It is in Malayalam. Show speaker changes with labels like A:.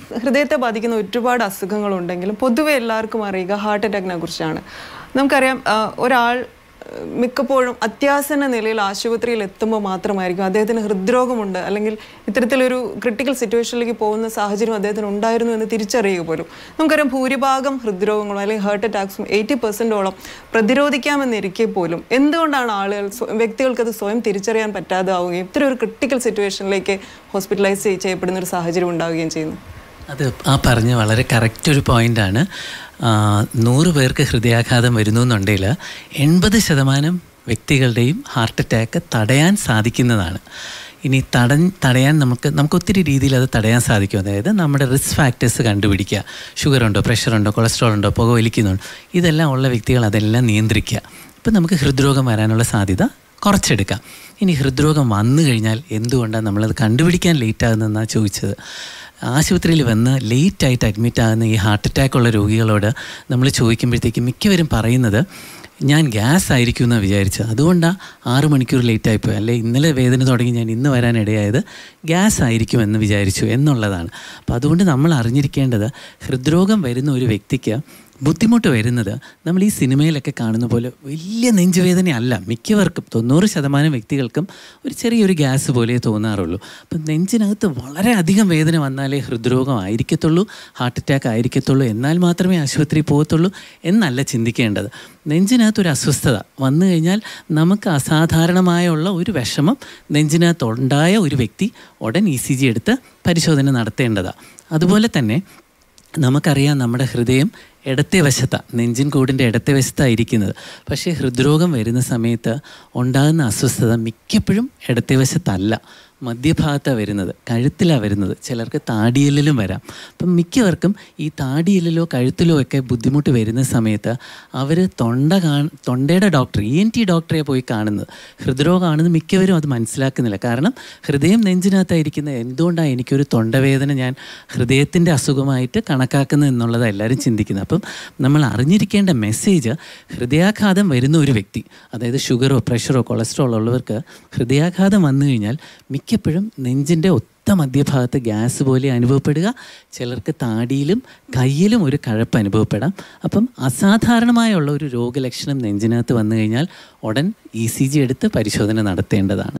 A: ഹൃദയത്തെ ബാധിക്കുന്ന ഒരുപാട് അസുഖങ്ങളുണ്ടെങ്കിലും പൊതുവെ എല്ലാവർക്കും അറിയുക ഹാർട്ട് അറ്റാക്കിനെ കുറിച്ചാണ് നമുക്കറിയാം ആ, ഒരാൾ ആ, മിക്കപ്പോഴും അത്യാസന്ന നിലയിൽ ആശുപത്രിയിൽ എത്തുമ്പോൾ മാത്രമായിരിക്കും അദ്ദേഹത്തിന് ഹൃദ്രോഗമുണ്ട് അല്ലെങ്കിൽ ഇത്തരത്തിലൊരു ക്രിട്ടിക്കൽ സിറ്റുവേഷനിലേക്ക് പോകുന്ന സാഹചര്യം അദ്ദേഹത്തിന് ഉണ്ടായിരുന്നു എന്ന് തിരിച്ചറിയുക പോലും നമുക്കറിയാം ഭൂരിഭാഗം ഹൃദ്രോഗങ്ങളും അല്ലെങ്കിൽ ഹാർട്ട് അറ്റാക്സും എയ്റ്റി പെർസെൻറ്റോളം പ്രതിരോധിക്കാമെന്നിരിക്കെ പോലും എന്തുകൊണ്ടാണ് ആളുകൾ സ്വ- വ്യക്തികൾക്കത് സ്വയം തിരിച്ചറിയാൻ പറ്റാതാവുകയും ഇത്തരം ഒരു ക്രിട്ടിക്കൽ സിറ്റുവേഷനിലേക്ക് ഹോസ്പിറ്റലൈസ് ചെയ്യപ്പെടുന്ന ഒരു സാഹചര്യം ഉണ്ടാവുകയും ചെയ്യുന്നു
B: അത് ആ പറഞ്ഞ വളരെ കറക്റ്റ് ഒരു പോയിൻ്റാണ് നൂറ് പേർക്ക് ഹൃദയാഘാതം വരുന്നു എന്നുണ്ടെങ്കിൽ എൺപത് ശതമാനം വ്യക്തികളുടെയും ഹാർട്ട് അറ്റാക്ക് തടയാൻ സാധിക്കുന്നതാണ് ഇനി തടൻ തടയാൻ നമുക്ക് നമുക്ക് ഒത്തിരി രീതിയിൽ അത് തടയാൻ സാധിക്കും അതായത് നമ്മുടെ റിസ്ക് ഫാക്ടേഴ്സ് കണ്ടുപിടിക്കുക ഷുഗർ ഉണ്ടോ പ്രഷർ ഉണ്ടോ കൊളസ്ട്രോൾ ഉണ്ടോ പുക വലിക്കുന്നുണ്ടോ ഇതെല്ലാം ഉള്ള വ്യക്തികൾ അതെല്ലാം നിയന്ത്രിക്കുക ഇപ്പം നമുക്ക് ഹൃദ്രോഗം വരാനുള്ള സാധ്യത കുറച്ചെടുക്കാം ഇനി ഹൃദ്രോഗം വന്നു കഴിഞ്ഞാൽ എന്തുകൊണ്ടാണ് നമ്മളത് കണ്ടുപിടിക്കാൻ ലേറ്റ് ആകുന്നതെന്നാണ് ചോദിച്ചത് ആശുപത്രിയിൽ വന്ന് ലേറ്റായിട്ട് അഡ്മിറ്റ് ആകുന്ന ഈ ഹാർട്ട് അറ്റാക്ക് ഉള്ള രോഗികളോട് നമ്മൾ ചോദിക്കുമ്പോഴത്തേക്കും മിക്കവരും പറയുന്നത് ഞാൻ ഗ്യാസ് ആയിരിക്കും എന്ന് വിചാരിച്ചത് അതുകൊണ്ടാണ് ആറ് മണിക്കൂർ ലേറ്റ് ആയിപ്പോയി അല്ലെ ഇന്നലെ വേദന തുടങ്ങി ഞാൻ ഇന്ന് വരാനിടയായത് ഗ്യാസ് ആയിരിക്കും എന്ന് വിചാരിച്ചു എന്നുള്ളതാണ് അപ്പോൾ അതുകൊണ്ട് നമ്മൾ അറിഞ്ഞിരിക്കേണ്ടത് ഹൃദ്രോഗം വരുന്ന ഒരു വ്യക്തിക്ക് ബുദ്ധിമുട്ട് വരുന്നത് നമ്മൾ ഈ സിനിമയിലൊക്കെ കാണുന്ന പോലെ വലിയ നെഞ്ചുവേദനയല്ല മിക്കവർക്കും തൊണ്ണൂറ് ശതമാനം വ്യക്തികൾക്കും ഒരു ചെറിയൊരു ഗ്യാസ് പോലെ തോന്നാറുള്ളൂ അപ്പം നെഞ്ചിനകത്ത് വളരെ അധികം വേദന വന്നാലേ ഹൃദ്രോഗം ആയിരിക്കത്തുള്ളൂ ഹാർട്ട് അറ്റാക്ക് ആയിരിക്കത്തുള്ളൂ എന്നാൽ മാത്രമേ ആശുപത്രിയിൽ പോകത്തുള്ളൂ എന്നല്ല ചിന്തിക്കേണ്ടത് നെഞ്ചിനകത്തൊരു അസ്വസ്ഥത വന്നു കഴിഞ്ഞാൽ നമുക്ക് അസാധാരണമായുള്ള ഒരു വിഷമം നെഞ്ചിനകത്തുണ്ടായ ഒരു വ്യക്തി ഉടൻ ഇ സി ജി എടുത്ത് പരിശോധന നടത്തേണ്ടതാണ് അതുപോലെ തന്നെ നമുക്കറിയാം നമ്മുടെ ഹൃദയം ഇടത്തെ വശത്താണ് നെഞ്ചിൻ കൂടിൻ്റെ ഇടത്തെ വശത്താണ് ഇരിക്കുന്നത് പക്ഷേ ഹൃദ്രോഗം വരുന്ന സമയത്ത് ഉണ്ടാകുന്ന അസ്വസ്ഥത മിക്കപ്പോഴും ഇടത്തെ വശത്തല്ല മധ്യഭാഗത്താണ് വരുന്നത് കഴുത്തിലാണ് വരുന്നത് ചിലർക്ക് താടിയെല്ലിലും വരാം അപ്പം മിക്കവർക്കും ഈ താടിയെല്ലിലോ കഴുത്തിലോ ഒക്കെ ബുദ്ധിമുട്ട് വരുന്ന സമയത്ത് അവർ തൊണ്ട കാ തൊണ്ടയുടെ ഡോക്ടർ ഇ എൻ ടി ഡോക്ടറെ പോയി കാണുന്നത് ഹൃദ്രോഗമാണെന്ന് മിക്കവരും അത് മനസ്സിലാക്കുന്നില്ല കാരണം ഹൃദയം നെഞ്ചിനകത്തായിരിക്കുന്നത് എന്തുകൊണ്ടാണ് എനിക്കൊരു തൊണ്ടവേദന ഞാൻ ഹൃദയത്തിൻ്റെ അസുഖമായിട്ട് കണക്കാക്കുന്നത് എന്നുള്ളത് എല്ലാവരും ചിന്തിക്കുന്നത് അപ്പം നമ്മൾ അറിഞ്ഞിരിക്കേണ്ട മെസ്സേജ് ഹൃദയാഘാതം വരുന്ന ഒരു വ്യക്തി അതായത് ഷുഗറോ പ്രഷറോ കൊളസ്ട്രോളോ ഉള്ളവർക്ക് ഹൃദയാഘാതം വന്നു കഴിഞ്ഞാൽ മിക്കപ്പോഴും നെഞ്ചിൻ്റെ ഒത്ത മധ്യഭാഗത്ത് ഗ്യാസ് പോലെ അനുഭവപ്പെടുക ചിലർക്ക് താടിയിലും കയ്യിലും ഒരു കഴപ്പ് അനുഭവപ്പെടാം അപ്പം അസാധാരണമായുള്ള ഒരു രോഗലക്ഷണം നെഞ്ചിനകത്ത് വന്നു കഴിഞ്ഞാൽ ഉടൻ ഇ സി ജി എടുത്ത് പരിശോധന നടത്തേണ്ടതാണ്